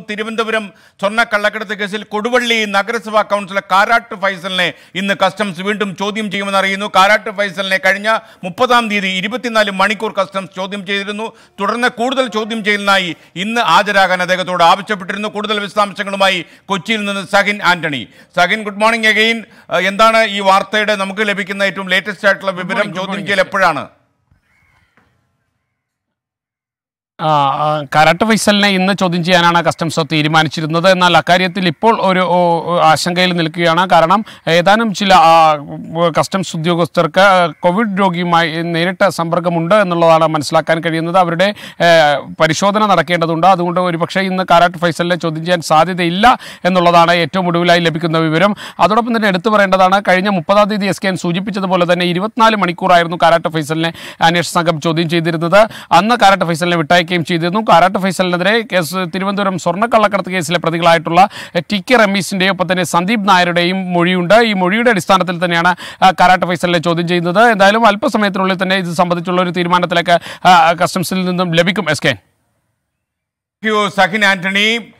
തിരുവനന്തപുരം സ്വർണ്ണക്കള്ളക്കടത്ത് കേസിൽ കൊടുവള്ളി നഗരസഭാ കൗൺസിലർ കാരാട്ട് ഫൈസലിനെ ഇന്ന് കസ്റ്റംസ് വീണ്ടും ചോദ്യം ചെയ്യുമെന്ന് അറിയുന്നു കാരാട്ട് ഫൈസലിനെ കഴിഞ്ഞ മുപ്പതാം തീയതി ഇരുപത്തിനാല് മണിക്കൂർ കസ്റ്റംസ് ചോദ്യം ചെയ്തിരുന്നു തുടർന്ന് കൂടുതൽ ചോദ്യം ചെയ്യലിനായി ഇന്ന് ഹാജരാകാൻ അദ്ദേഹത്തോട് ആവശ്യപ്പെട്ടിരുന്നു കൂടുതൽ വിശദാംശങ്ങളുമായി കൊച്ചിയിൽ നിന്ന് Sahin Antony Sahin good morning again എന്താണ് ഈ വാർത്തയുടെ നമുക്ക് ലഭിക്കുന്ന ഏറ്റവും ലേറ്റസ്റ്റ് ആയിട്ടുള്ള വിവരം ചോദ്യം ചെയ്യൽ എപ്പോഴാണ് ആ, ആ, കാരാട്ട് ഫൈസലിനെ ഇന്ന് ചോദ്യം ചെയ്യാനാണ് കസ്റ്റംസ് തീരുമാനിച്ചിരുന്നത് എന്നാൽ അക്കാര്യത്തിൽ ഇപ്പോൾ ഒരു ഓ, ഓ, ആശങ്കയിൽ നിൽക്കുകയാണ് കാരണം ഏതാനും ചില ആ, കസ്റ്റംസ് ഉദ്യോഗസ്ഥർക്ക് കോവിഡ് രോഗിയുമായി നേരിട്ട് സമ്പർക്കമുണ്ട് എന്നുള്ളതാണ് മനസ്സിലാക്കാൻ കഴിയുന്നത് അവരുടെ ഏ, പരിശോധന നടക്കേണ്ടതുണ്ട് അതുകൊണ്ട് ഒരുപക്ഷെ ഇന്ന് കാരാട്ട് ഫൈസലിനെ ചോദ്യം ചെയ്യാൻ സാധ്യതയില്ല എന്നുള്ളതാണ് ഏറ്റവും ഒടുവിലായി ലഭിക്കുന്ന വിവരം അതോടൊപ്പം തന്നെ എടുത്തു പറയേണ്ടതാണ് കഴിഞ്ഞ മുപ്പതാം തീയതി എസ് കെ എൻ സൂചിപ്പിച്ചതുപോലെ തന്നെ ഇരുപത്തിനാല് മണിക്കൂറായിരുന്നു കാരാട്ട് ഫൈസലിനെ അന്വേഷണ സംഘം ചോദ്യം ചെയ്തിരുന്നത് അന്ന് കാരാട്ട് ഫൈസലിനെ വിട്ടയക്കുകയും ചെയ്തിരുന്നു കാരാട്ട് ഫൈസലിനെതിരെ കേസ് തിരുവനന്തപുരം സ്വർണ്ണക്കള്ളക്കടത്ത് കേസിലെ പ്രതികളായിട്ടുള്ള ടി കെ റമീസിൻ്റെയും ഒപ്പം തന്നെ സന്ദീപ് നായരുടെയും മൊഴിയുണ്ട് ഈ മൊഴിയുടെ അടിസ്ഥാനത്തിൽ തന്നെയാണ് ആ, കാരാട്ട് ഫൈസലിനെ ചോദ്യം ചെയ്യുന്നത് എന്തായാലും അല്പസമയത്തിനുള്ളിൽ തന്നെ ഇത് സംബന്ധിച്ചുള്ള ഒരു തീരുമാനത്തിലേക്ക് ആ, കസ്റ്റംസിൽ നിന്നും ലഭിക്കും S K Thank you, Sahin Antony